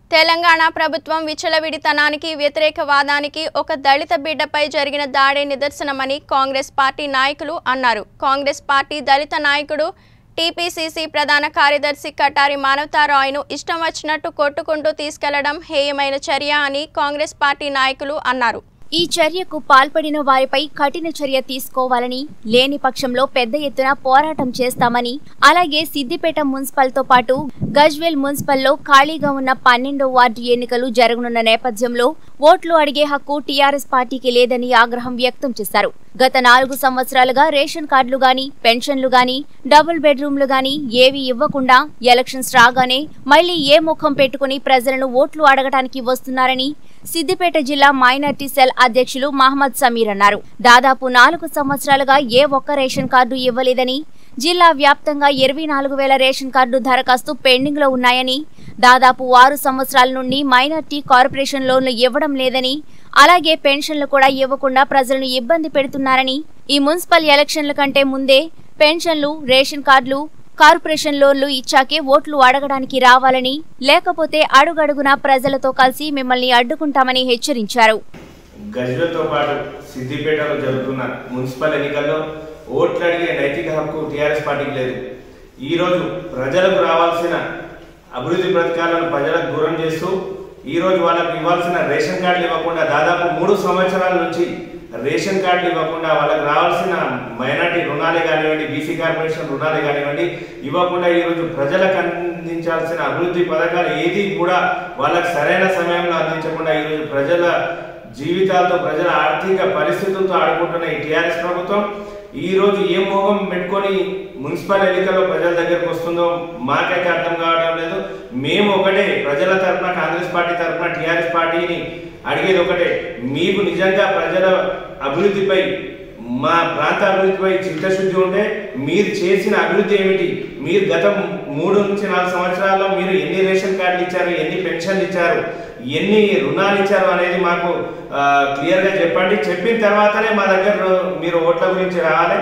తెలంగాణ ప్రభుత్వం విచలవిడితనానికి వ్యతిరేక వాదానికి ఒక దళిత బిడ్డపై జరిగిన దాడే నిదర్శనమని కాంగ్రెస్ పార్టీ నాయకులు అన్నారు కాంగ్రెస్ పార్టీ దళిత నాయకుడు టీపీసీసీ ప్రధాన కార్యదర్శి కటారి మానవతారాయ్ను ఇష్టం వచ్చినట్టు కొట్టుకుంటూ తీసుకెళ్లడం హేయమైన చర్య అని కాంగ్రెస్ పార్టీ నాయకులు అన్నారు ఈ చర్యకు పాల్పడిన వారిపై కఠిన చర్య తీసుకోవాలని లేని పక్షంలో పెద్ద ఎత్తున పోరాటం చేస్తామని అలాగే సిద్దిపేట మున్సిపల్తో పాటు గజ్వేల్ మున్సిపల్లో ఖాళీగా ఉన్న పన్నెండో వార్డు ఎన్నికలు జరగనున్న నేపథ్యంలో ఓట్లు అడిగే హక్కు టీఆర్ఎస్ పార్టీకి లేదని ఆగ్రహం వ్యక్తం చేశారు గత నాలుగు సంవత్సరాలుగా రేషన్ కార్డులు గాని పెన్షన్లు గాని డబుల్ బెడ్రూమ్లు గాని ఏవి ఇవ్వకుండా ఎలక్షన్స్ రాగానే మళ్లీ ఏ ముఖం పెట్టుకుని ప్రజలను ఓట్లు అడగటానికి వస్తున్నారని సిద్దిపేట జిల్లా మైనార్టీ సెల్ అధ్యక్షులు మహమ్మద్ సమీర్ అన్నారు దాదాపు నాలుగు సంవత్సరాలుగా ఏ ఒక్క రేషన్ కార్డు ఇవ్వలేదని జిల్లా వ్యాప్తంగా ఇరవై నాలుగు వేల రేషన్ కార్డు దరఖాస్తు పెండింగ్ లో ఉన్నాయని దాదాపు ఆరు సంవత్సరాల నుండి మైనార్టీ కార్పొరేషన్ లోన్లు ఇవ్వడం లేదని అలాగే పెన్షన్లు కూడా ఇవ్వకుండా ప్రజలను ఇబ్బంది పెడుతున్నారని ఈ మున్సిపల్ ఎలక్షన్ల కంటే ముందే పెన్షన్లు రేషన్ కార్డులు కార్పొరేషన్ లోన్లు ఇచ్చాకే ఓట్లు అడగడానికి రావాలని లేకపోతే అడుగడుగునా ప్రజలతో కలిసి మిమ్మల్ని అడ్డుకుంటామని హెచ్చరించారు గజ్వేల్తో పాటు సిద్దిపేటలో జరుగుతున్న మున్సిపల్ ఎన్నికల్లో ఓట్లు అడిగే నైతిక హక్కు టీఆర్ఎస్ పార్టీకి లేదు ఈరోజు ప్రజలకు రావాల్సిన అభివృద్ధి పథకాలను ప్రజలకు దూరం చేస్తూ ఈరోజు వాళ్ళకు ఇవ్వాల్సిన రేషన్ కార్డులు ఇవ్వకుండా దాదాపు మూడు సంవత్సరాల నుంచి రేషన్ కార్డులు ఇవ్వకుండా వాళ్ళకి రావాల్సిన మైనార్టీ రుణాలే కానివ్వండి బీసీ కార్పొరేషన్ రుణాలే కానివ్వండి ఇవ్వకుండా ఈరోజు ప్రజలకు అందించాల్సిన అభివృద్ధి పథకాలు ఏది కూడా వాళ్ళకి సరైన సమయంలో అందించకుండా ఈరోజు ప్రజల జీవితాలతో ప్రజల ఆర్థిక పరిస్థితులతో ఆడుకుంటున్న ఈ టీఆర్ఎస్ ప్రభుత్వం ఈ రోజు ఏ మోహం పెట్టుకొని మున్సిపల్ ఎన్నికల్లో ప్రజల దగ్గరకు వస్తుందో మాకైతే అర్థం కావడం లేదు మేము ఒకటే ప్రజల తరఫున కాంగ్రెస్ పార్టీ తరఫున టీఆర్ఎస్ పార్టీని అడిగేది ఒకటే మీకు నిజంగా ప్రజల అభివృద్ధిపై మా ప్రాంత అభివృద్ధిపై చిత్తశుద్ధి ఉంటే మీరు చేసిన అభివృద్ధి ఏమిటి మీరు గత మూడు నుంచి నాలుగు సంవత్సరాల్లో మీరు ఎన్ని రేషన్ కార్డులు ఇచ్చారు ఎన్ని పెన్షన్లు ఇచ్చారు ఎన్ని రుణాలు ఇచ్చారు అనేది మాకు క్లియర్ గా చెప్పండి చెప్పిన తర్వాతనే మా దగ్గర మీరు ఓట్ల గురించి రావాలి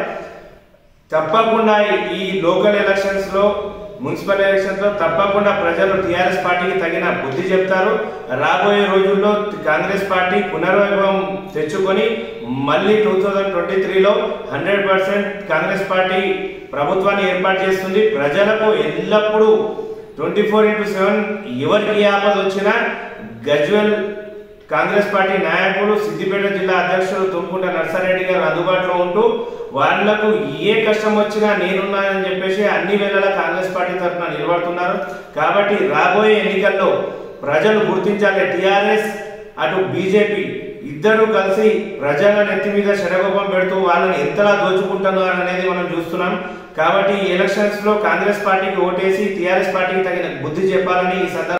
తప్పకుండా ఈ లోకల్ ఎలక్షన్స్ లో మున్సిపల్ ఎలక్షన్స్ లో తప్పకుండా ప్రజలు టిఆర్ఎస్ పార్టీకి తగిన బుద్ధి చెప్తారు రాబోయే రోజుల్లో కాంగ్రెస్ పార్టీ పునర్వైభవం తెచ్చుకొని మళ్ళీ టూ థౌజండ్ ట్వంటీ త్రీలో హండ్రెడ్ పర్సెంట్ కాంగ్రెస్ పార్టీ ప్రభుత్వాన్ని ఏర్పాటు చేస్తుంది ప్రజలకు ఎల్లప్పుడూ ట్వంటీ ఫోర్ ఇంటూ సెవెన్ ఎవరికి ఏ ఆపద వచ్చినా గజ్వెల్ కాంగ్రెస్ పార్టీ నాయకులు సిద్దిపేట జిల్లా అధ్యక్షులు తుమ్కుంట నర్సారెడ్డి గారు అందుబాటులో ఉంటూ వాళ్లకు ఏ కష్టం వచ్చినా నేనున్నానని చెప్పేసి అన్ని వేళలా కాంగ్రెస్ పార్టీ తరఫున నిలబడుతున్నారు కాబట్టి రాబోయే ఎన్నికల్లో ప్రజలు గుర్తించాలి టిఆర్ఎస్ అటు బీజేపీ ఇద్దరు కలిసి ప్రజల నెత్తి మీద శరగోపం పెడుతూ వాళ్ళని ఎంతలా దోచుకుంటున్నారు అనేది మనం చూస్తున్నాం కాబట్టి ఈ ఎలక్షన్స్ లో కాంగ్రెస్ పార్టీకి ఓటేసి టిఆర్ఎస్ పార్టీకి తగిన బుద్ధి చెప్పాలని ఈ సందర్భంగా